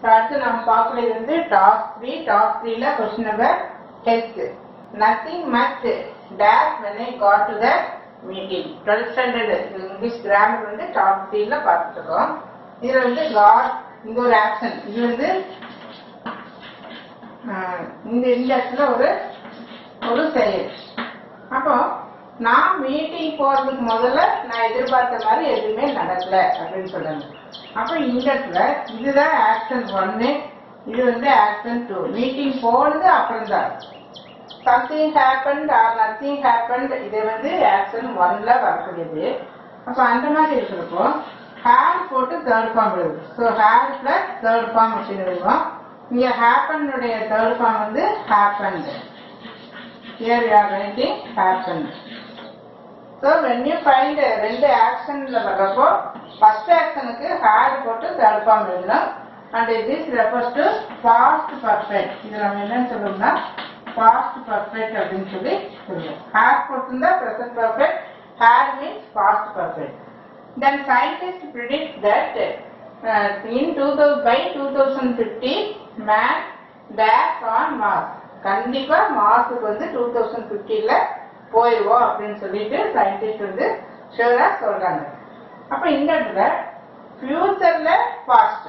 அடுத்து நம்ம பார்க்கறது வந்து டாப் த்ரீ டாப் த்ரீல question number H nothing much dash when I got to the meeting 12th standard English grammar வந்து டாப் த்ரீல பார்த்துருக்கோம் இதுல வந்து காட் இங்க ஒரு ஆக்ஷன் இது வந்து ஆஹ், இந்த இந்த இடத்துல ஒரு ஒரு செயல் அப்போ நான் மீட்டிங் போறதுக்கு முதல்ல நான் எதிர்பார்த்த மாதிரி எதுவுமே நடக்கல அப்படின்னு சொல்றாங்க அப்போ இந்த இடத்துல இதுதான் ஆக்ஷன் ஒன்னு இது வந்து ஆக்ஷன் டூ மீட்டிங் போனது அப்புறம் தான் something happened or nothing happened இது வந்து ஆக்ஷன் ஒன்ல வரக்கூடியது அப்போ அந்த மாதிரி இருக்கிறப்போ ஹேர் போட்டு தேர்ட் ஃபார்ம் எழுது so had plus third form அப்படின்னு எழுதுவோம் இங்க ஹேப்பனுடைய தேர்ட் ஃபார்ம் வந்து happened here you are writing happened. So when you find uh, ரெண்டு ஆக்ஷன்ல வர்றப்போ ஃபர்ஸ்ட் ஆக்ஷனுக்கு ஹேர் போட்டு தேர்ட் ஃபார்ம் எழுதணும் and this refers to past perfect இது நம்ம என்னன்னு சொல்லுவோம்னா பாஸ்ட் பர்ஃபெக்ட் அப்படின்னு சொல்லி சொல்லுவோம் ஹேர் போட்டிருந்தா present perfect had means past perfect then scientists predict that uh, in 2000 by 2050 man dash on Mars கண்டிப்பா மார்ஸுக்கு வந்து டூ தௌசண்ட் பிப்டில போயிடுவோம் அப்படின்னு சொல்லிட்டு சயின்டிஸ்ட் வந்து ஷூரா சொல்றாங்க அப்ப இந்த இடத்துல ஃபியூச்சர்ல past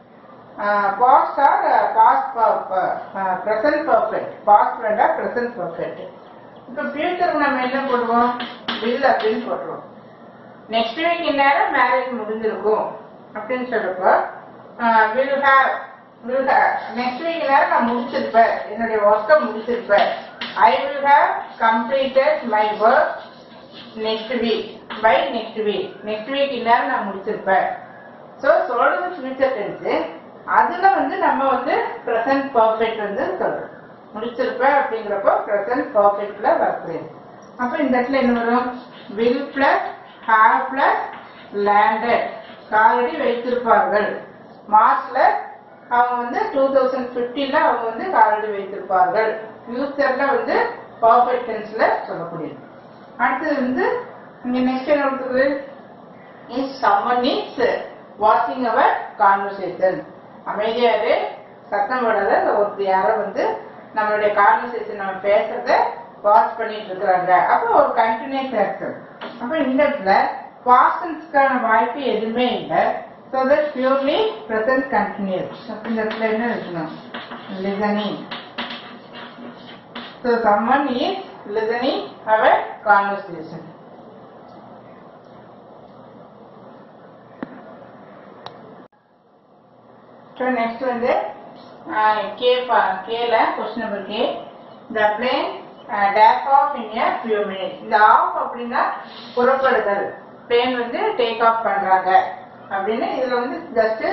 past or past present perfect past வேண்டாம் ப்ரெசன்ட் பர்ஃபெக்ட் இப்போ ஃபியூச்சருக்கு நம்ம என்ன போடுவோம் வில் அப்படின்னு போட்டுருவோம் நெக்ஸ்ட் வீக் இந்நேரம் மேரேஜ் முடிஞ்சிருக்கும் அப்படின்னு சொல்றப்போ will have will next week நேரம் நான் முடிச்சிருப்பேன் என்னுடைய ஒர்க்கை முடிச்சிருப்பேன் I will have completed my work next week by next week next week இந்நேரம் நான் முடிச்சிருப்பேன் ஸோ சொல்றது ஃபியூச்சர் டென்ஸு அதுல வந்து நம்ம வந்து ப்ரெசன்ட் பர்ஃபெக்ட் வந்து சொல்றோம் முடிச்சிருப்பேன் அப்படிங்கிறப்போ ப்ரெசன்ட் பர்ஃபெக்ட்ல வரக்கூடியது அப்போ இந்த இடத்துல என்ன வரும் will plus have plus landed already வைத்திருப்பார்கள் மார்ச்ல அவங்க வந்து டூ தௌசண்ட் ஃபிஃப்டில அவங்க வந்து ஆல்ரெடி வைத்திருப்பார்கள் ஃபியூச்சர்ல வந்து பர்ஃபெக்ட் டென்ஸ்ல சொல்லக்கூடியது அடுத்தது வந்து இங்க நெக்ஸ்ட் என்ன இருக்குது இஸ் சம்மன் இஸ் வாட்சிங் அவர் கான்வர்சேஷன் அமைதியாரு சத்தம் போடாத இந்த ஒருத்தர் யாரோ வந்து நம்மளுடைய கான்வர்சேஷன் நம்ம பேசுறத வாட்ச் பண்ணிட்டு இருக்கிறாங்க அப்போ ஒரு கண்டினியூஸ் ஆக்சன் அப்போ இந்த இடத்துல பாசன்ஸ்க்கான வாய்ப்பு எதுவுமே இல்லை so that purely present continuous அப்போ இந்த இடத்துல என்ன இருக்கணும் listening so someone is listening our conversation so next வந்து கே கேல question number K the plane take off in a few minutes இந்த ஆஃப் அப்படின்னா புறப்படுதல் பிளேன் வந்து டேக் ஆஃப் பண்றாங்க அப்படின்னு இதுல வந்து just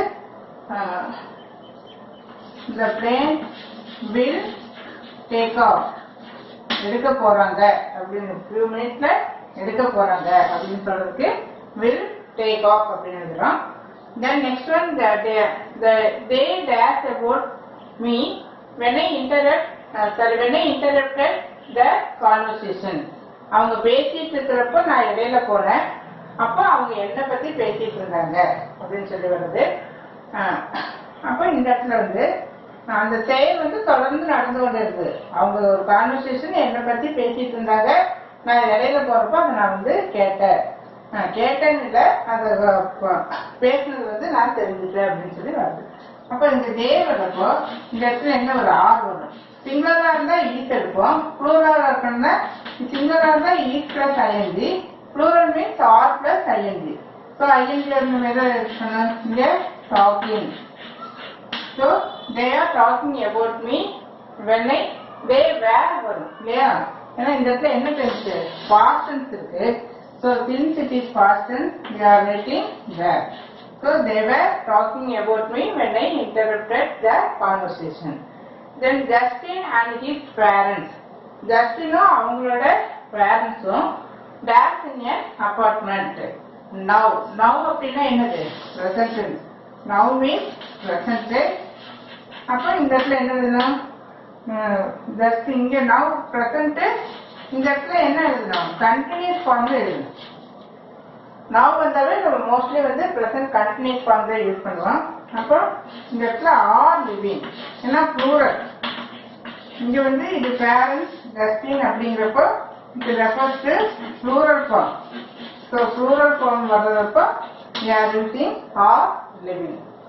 the plane will take off எடுக்க போறாங்க அப்படின்னு ஃபியூ மினிட்ஸ்ல எடுக்க போறாங்க அப்படின்னு சொல்றதுக்கு வில் டேக் ஆஃப் அப்படின்னு எழுதுறோம் then next one the they, the, they dash about me when I interrupt uh, sorry when I interrupted the conversation அவங்க பேசிட்டு இருக்கிறப்ப நான் இடையில போனேன் அப்போ அவங்க என்ன பத்தி பேசிட்டு இருந்தாங்க அப்படின்னு சொல்லி வருது ஆஹ், அப்போ இந்த இடத்துல வந்து அந்த செயல் வந்து தொடர்ந்து நடந்து கொண்டு இருக்குது அவங்க ஒரு கான்வர்சேஷன் என்னை பத்தி பேசிட்டு இருந்தாங்க நான் இடையில போறப்ப அதை நான் வந்து கேட்டேன் நான் கேட்டேன்னு இல்லை அதை ப- பேசுனது வந்து நான் தெரிஞ்சுட்டேன் அப்படின்னு சொல்லி வருது அப்போ இந்த டே வரப்போ இந்த இடத்துல என்ன ஒரு ஆர் வரும் சிங்களரா இருந்தா ஈஸ் எடுப்போம் ப்ளூரலா இருக்கணும்னா சிங்களரா இருந்தா is plus ING plural means are plus ING so ING இருந்து எதை இருக்கணும் இங்க talking so they are talking about me when I they were வரும் இல்லையா ஏன்னா இந்த இடத்துல என்ன தெரிஞ்சு பாஸ்டன்ஸ் இருக்கு so since it is past tense we are writing were so they were talking about me when I interrupted the conversation then Justin and his parents ஜஸ்டினும் அவங்களோட பேரண்ட்ஸும் stays in a apartment now now அப்படின்னா என்னது present now means present அப்போ இந்த இடத்துல என்ன எழுதணும் ஜஸ்ட் இங்க நவ் ப்ரெசன்ட் இந்த இடத்துல என்ன எழுதணும் கண்டினியூஸ் ஃபார்ம்ல எழுதணும் நவ் வந்தாவே நம்ம மோஸ்ட்லி வந்து ப்ரெசன்ட் கண்டினியூஸ் ஃபார்ம் தான் யூஸ் பண்ணுவோம் அப்போ இந்த இடத்துல ஆர் லிவிங் ஏன்னா ப்ளூரல் இங்க வந்து இது பேரண்ட்ஸ் டஸ்டின் அப்படிங்கிறப்போ இது refers to plural form so plural form வர்றப்போ you are using are living